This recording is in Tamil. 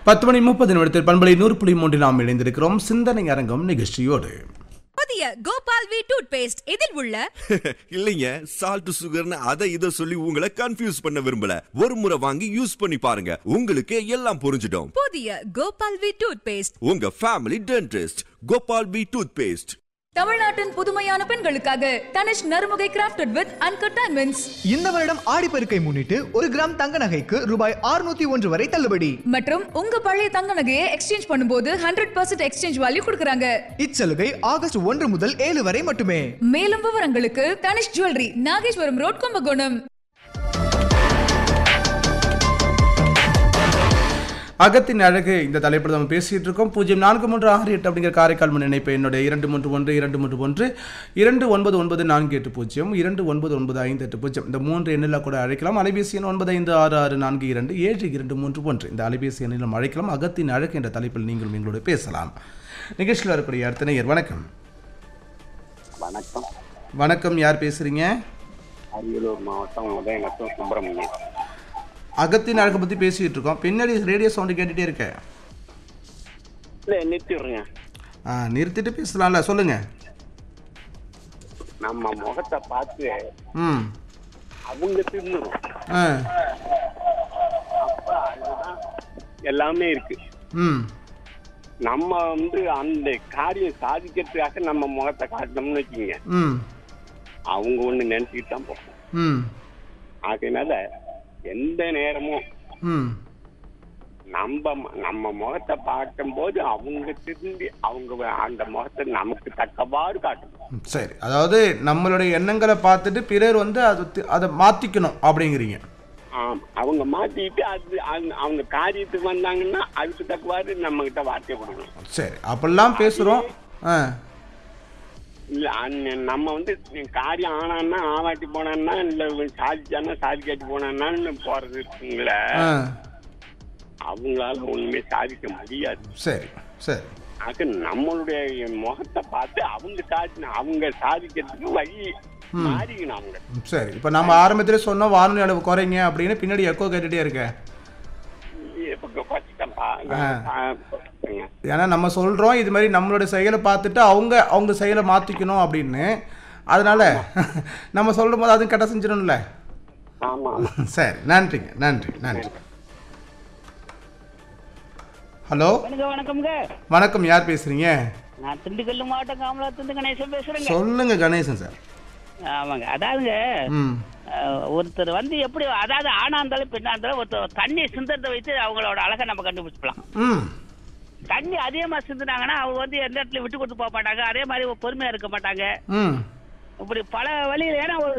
பத்து மணி முப்பது நிமிடத்தில் பண்பலை நூறு புள்ளி மூன்றில் நாம் இணைந்திருக்கிறோம் சிந்தனை அரங்கம் நிகழ்ச்சியோடு புதிய கோபால் வி டூத் பேஸ்ட் இதில் உள்ள இல்லைங்க சால்ட் சுகர்னு அதை இதை சொல்லி உங்களை கன்ஃபியூஸ் பண்ண விரும்பல ஒரு முறை வாங்கி யூஸ் பண்ணி பாருங்க உங்களுக்கு எல்லாம் புரிஞ்சிடும் புதிய கோபால் வி டூத் பேஸ்ட் உங்க ஃபேமிலி டென்டிஸ்ட் கோபால் பி டூத் பேஸ்ட் தமிழ்நாட்டின் புதுமையான பெண்களுக்காக Tanishq Narumugai crafted with uncut diamonds இந்த வருடம் ஆடிப்பெருக்கை முன்னிட்டு ஒரு கிராம் தங்க நகைக்கு ரூபாய் 601 ஒன்று வரை தள்ளுபடி மற்றும் உங்க பழைய தங்க நகையை எக்ஸ்சேஞ்ச் பண்ணும்போது ஹண்ட்ரட் பர்சன்ட் எக்ஸ்சேஞ்ச் வேல்யூ கொடுக்குறாங்க இச்சலுகை ஆகஸ்ட் ஒன்று முதல் ஏழு வரை மட்டுமே மேலும் விவரங்களுக்கு Tanishq jewellery Nageswaram road Kumbakonam அகத்தின் அழகு இந்த தலைப்பில் நம்ம பேசிட்டு இருக்கோம் பூஜ்ஜியம் நான்கு மூன்று ஆறு எட்டு அப்படிங்கிற காரைக்கால் மணி இணைப்பு என்னுடைய இரண்டு மூன்று ஒன்று இரண்டு மூன்று ஒன்று இரண்டு ஒன்பது ஒன்பது நான்கு எட்டு பூஜ்ஜியம் இரண்டு ஒன்பது ஒன்பது ஐந்து எட்டு பூஜ்ஜியம் இந்த மூன்று எண்ணில் கூட அழைக்கலாம் அலைபேசி எண் ஒன்பது ஐந்து ஆறு ஆறு நான்கு இரண்டு ஏழு இரண்டு மூன்று ஒன்று இந்த அலைபேசி எண்ணிலும் அழைக்கலாம் அகத்தின் அழகு என்ற தலைப்பில் நீங்களும் எங்களோட பேசலாம் நிகழ்ச்சியில் வரக்கூடிய அடுத்த நேயர் வணக்கம் வணக்கம் வணக்கம் யார் பேசுறீங்க அரியலூர் மாவட்டம் உதயநத்தம் சுப்பிரமணியம் அகத்தின் அழகை பற்றி பேசிகிட்டு இருக்கோம் பின்னாடி ரேடியோ சவுண்டு கேட்டுகிட்டே இருக்கேன் இல்லை நிறுத்திடுறேங்க ஆ நிறுத்திட்டு பேசலாம்ல சொல்லுங்க நம்ம முகத்தை பார்த்து ம் அவங்க திருந்தணும் ஆ அப்ப அதுதான் எல்லாமே இருக்கு ம் நம்ம வந்து அந்த காரியம் சாதிக்கிறதுக்காக நம்ம முகத்தை காட்டணும்னு வச்சுக்கோங்க ம் அவங்க ஒண்ணு நினைச்சுக்கிட்டு தான் போகும் ம் அதனால எந்த நேரமும் ம் நம்ம ம- நம்ம முகத்தை பார்க்கும்போது அவங்க திரும்பி அவங்க வ- அந்த முகத்தை நமக்கு தக்கவாறு காட்டணும் சரி அதாவது நம்மளுடைய எண்ணங்களை பார்த்துட்டு பிறர் வந்து அதை தி- அதை மாற்றிக்கணும் அப்படிங்கிறீங்க ஆம் அவங்க மாத்திட்டு அது அது- அவங்க காரியத்துக்கு வந்தாங்கன்னா அதுக்கு தக்கவாறு நம்ம கிட்ட வார்த்தை கொடுக்கணும் சரி அப்படிலாம் பேசுகிறோம் ஆ இல்ல அன்ன- நம்ம வந்து காரியம் ஆனான்னா ஆவாட்டி போனான்னா இல்ல சாதிச்சானா சாதிக்காட்டி போனான்னு போறது இருக்குங்கள ஆ அவங்களால ஒண்ணுமே சாதிக்க முடியாது சரி சரி அது நம்மளுடைய முகத்தை பார்த்து அவங்க சாதி அவங்க சாதிக்கிறதுக்கு வழி மாறிக்கணும் அவங்க ம், சரி இப்போ நம்ம ஆரம்பத்தில் சொன்னோம் வானொலி அளவு குறைங்க அப்படின்னு பின்னாடி எக்கோ கேட்டுகிட்டே இருக்கேன் இப்ப குறைச்சிட்டேன்ப்பா. ஆ. ஆ, குறைச்சிட்டேங்க. ஏன்னா நம்ம சொல்கிறோம் இது மாதிரி நம்மளுடைய செயலை பார்த்துட்டு அவங்க அவங்க செயலை மாற்றிக்கணும் அப்படின்னு அதனால நம்ம சொல்லும் போது அதுவும் கெட்ட செஞ்சிடணும்ல ஆமா ஆமா சரி நன்றிங்க நன்றி நன்றி ஹலோ வணக்கம் வணக்கம்ங்க வணக்கம் யார் பேசுறீங்க நான் திண்டுக்கல் மாவட்டம் காமலாத்துலேருந்து கணேசன் பேசுறேங்க சொல்லுங்க கணேசன் சார் ஆமாங்க அதாவதுங்க ம் அஹ், ஒருத்தர் வந்து எப்படி அதாவது ஆணா இருந்தாலும் பெண்ணா இருந்தாலும் ஒருத்தர் தண்ணி சிந்தத்தை வைத்து அவங்களோட அழகை நம்ம கண்டுபிடிச்சிக்கலாம் ம் தண்ணி அதிகமா சிந்துனாங்கன்னா அவங்க வந்து எந்த இடத்துல விட்டு கொடுத்து போக மாட்டாங்க அதே மாதிரி பொறுமையா இருக்க மாட்டாங்க ம் இப்படி பல வழியில ஏன்னா ஒரு